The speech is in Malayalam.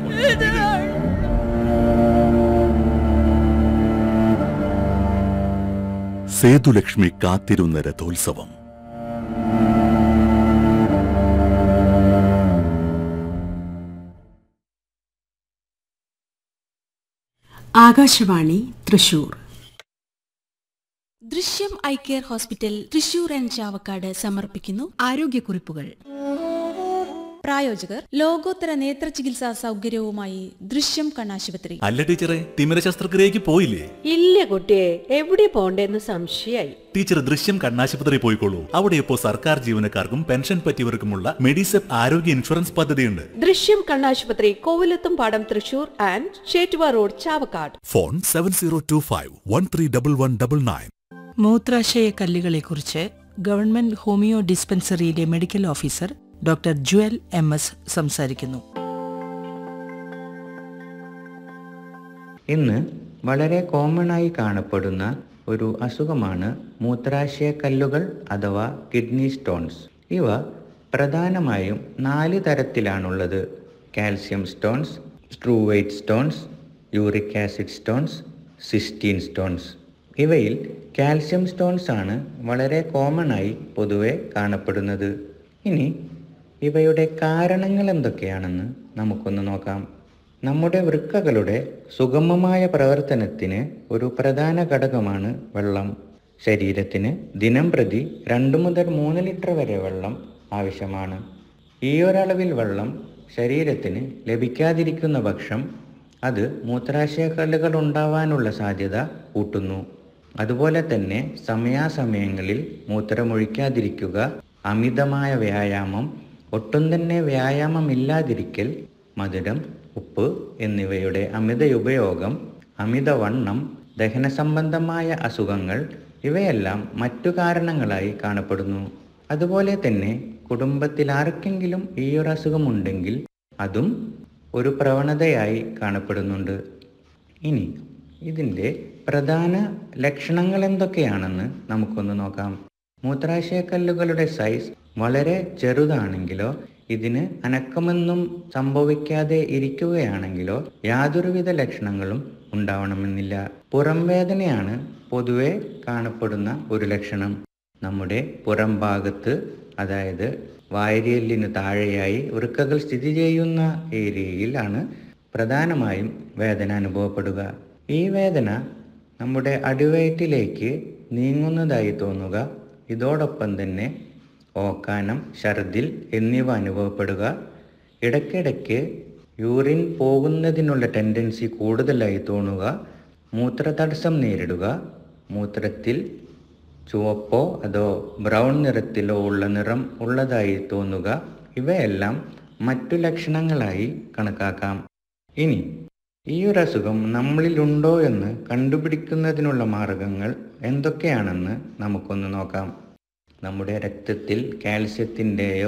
സേതുലക്ഷ്മി കാത്തിരുന്ന രഥോത്സവം Akashvani Thrissur Drishyam eye care hospital Thrissur and Chavakkad സമർപ്പിക്കുന്നു ആരോഗ്യക്കുറിപ്പുകൾ പ്രായോജകർ ലോകോത്തര നേത്ര ചികിത്സാ സൗകര്യവുമായി ദൃശ്യം കണ്ണാശുപത്രി അല്ല ടീച്ചറെ തിമിര ശസ്ത്രക്രിയക്ക് പോയില്ലേ ഇല്ല കുട്ടിയെ എവിടെ പോണ്ടേന്ന് സംശയായി ടീച്ചർ ദൃശ്യം കണ്ണാശുപത്രി പോയിക്കോളൂ അവിടെ ഇപ്പോൾ സർക്കാർ ജീവനക്കാർക്കും പെൻഷൻ പറ്റിയവർക്കുമുള്ള മെഡിസെപ്പ് ആരോഗ്യ ഇൻഷുറൻസ് പദ്ധതിയുണ്ട് ദൃശ്യം കണ്ണാശുപത്രി Kovilathum Padam Thrissur and Chettuva road Chavakkad phone seven zero two five one three double one double nine മൂത്രാശയ കല്ലുകളെക്കുറിച്ച് ഗവൺമെന്റ് ഹോമിയോ ഡിസ്പെൻസറിയിലെ medical officer doctor Jewel M S സംസാരിക്കുന്നു ഇന്ന് വളരെ കോമൺ ആയി കാണപ്പെടുന്ന ഒരു അസുഖമാണ് മൂത്രാശയ കല്ലുകൾ അഥവാ കിഡ്നി സ്റ്റോൺസ് ഇവ പ്രധാനമായും നാല് തരത്തിലാണുള്ളത് calcium stones struvite stones uric acid stones cystine stones ഇവയിൽ കാൽസ്യം സ്റ്റോൺസ് ആണ് വളരെ കോമൺ ആയി പൊതുവെ കാണപ്പെടുന്നത് ഇനി ഇവയുടെ കാരണങ്ങൾ എന്തൊക്കെയാണെന്ന് നമുക്കൊന്ന് നോക്കാം നമ്മുടെ വൃക്കകളുടെ സുഗമമായ പ്രവർത്തനത്തിന് ഒരു പ്രധാന ഘടകമാണ് വെള്ളം ശരീരത്തിന് ദിനം പ്രതി രണ്ട് മുതൽ മൂന്ന് ലിറ്റർ വരെ വെള്ളം ആവശ്യമാണ് ഈ ഒരളവിൽ വെള്ളം ശരീരത്തിന് ലഭിക്കാതിരിക്കുന്ന പക്ഷം അത് മൂത്രാശയക്കല്ലുകൾ ഉണ്ടാവാനുള്ള സാധ്യത കൂട്ടുന്നു അതുപോലെ തന്നെ സമയാസമയങ്ങളിൽ മൂത്രമൊഴിക്കാതിരിക്കുക അമിതമായ വ്യായാമം ഒട്ടും തന്നെ വ്യായാമമില്ലാതിരിക്കൽ മധുരം ഉപ്പ് എന്നിവയുടെ അമിത ഉപയോഗം അമിതവണ്ണം ദഹന സംബന്ധമായ അസുഖങ്ങൾ ഇവയെല്ലാം മറ്റു കാരണങ്ങളായി കാണപ്പെടുന്നു അതുപോലെ തന്നെ കുടുംബത്തിൽ ആർക്കെങ്കിലും ഈ ഒരു അസുഖമുണ്ടെങ്കിൽ അതും ഒരു പ്രവണതയായി കാണപ്പെടുന്നുണ്ട് ഇനി ഇതിൻ്റെ പ്രധാന ലക്ഷണങ്ങൾ എന്തൊക്കെയാണെന്ന് നമുക്കൊന്ന് നോക്കാം മൂത്രാശയക്കല്ലുകളുടെ സൈസ് വളരെ ചെറുതാണെങ്കിലോ ഇതിന് അനക്കമൊന്നും സംഭവിക്കാതെ ഇരിക്കുകയാണെങ്കിലോ യാതൊരുവിധ ലക്ഷണങ്ങളും ഉണ്ടാവണമെന്നില്ല പുറം വേദനയാണ് പൊതുവെ കാണപ്പെടുന്ന ഒരു ലക്ഷണം നമ്മുടെ പുറം ഭാഗത്ത് അതായത് വായരിയലിന് താഴെയായി വൃക്കകൾ സ്ഥിതി ചെയ്യുന്ന ഏരിയയിലാണ് പ്രധാനമായും വേദന അനുഭവപ്പെടുക ഈ വേദന നമ്മുടെ അടിവയറ്റിലേക്ക് നീങ്ങുന്നതായി തോന്നുക ഇതോടൊപ്പം തന്നെ ഓക്കാനം ഛർദിൽ എന്നിവ അനുഭവപ്പെടുക ഇടയ്ക്കിടയ്ക്ക് യൂറിൻ പോകുന്നതിനുള്ള ടെൻഡൻസി കൂടുതലായി തോന്നുക മൂത്രതടസ്സം നേരിടുക മൂത്രത്തിൽ ചുവപ്പോ അതോ ബ്രൗൺ നിറത്തിലോ ഉള്ള നിറം ഉള്ളതായി തോന്നുക ഇവയെല്ലാം മറ്റു ലക്ഷണങ്ങളായി കണക്കാക്കാം ഇനി ഈ ഒരു അസുഖം നമ്മളിലുണ്ടോ എന്ന് കണ്ടുപിടിക്കുന്നതിനുള്ള മാർഗങ്ങൾ എന്തൊക്കെയാണെന്ന് നമുക്കൊന്ന് നോക്കാം നമ്മുടെ രക്തത്തിൽ കാൽസ്യത്തിൻ്റെയോ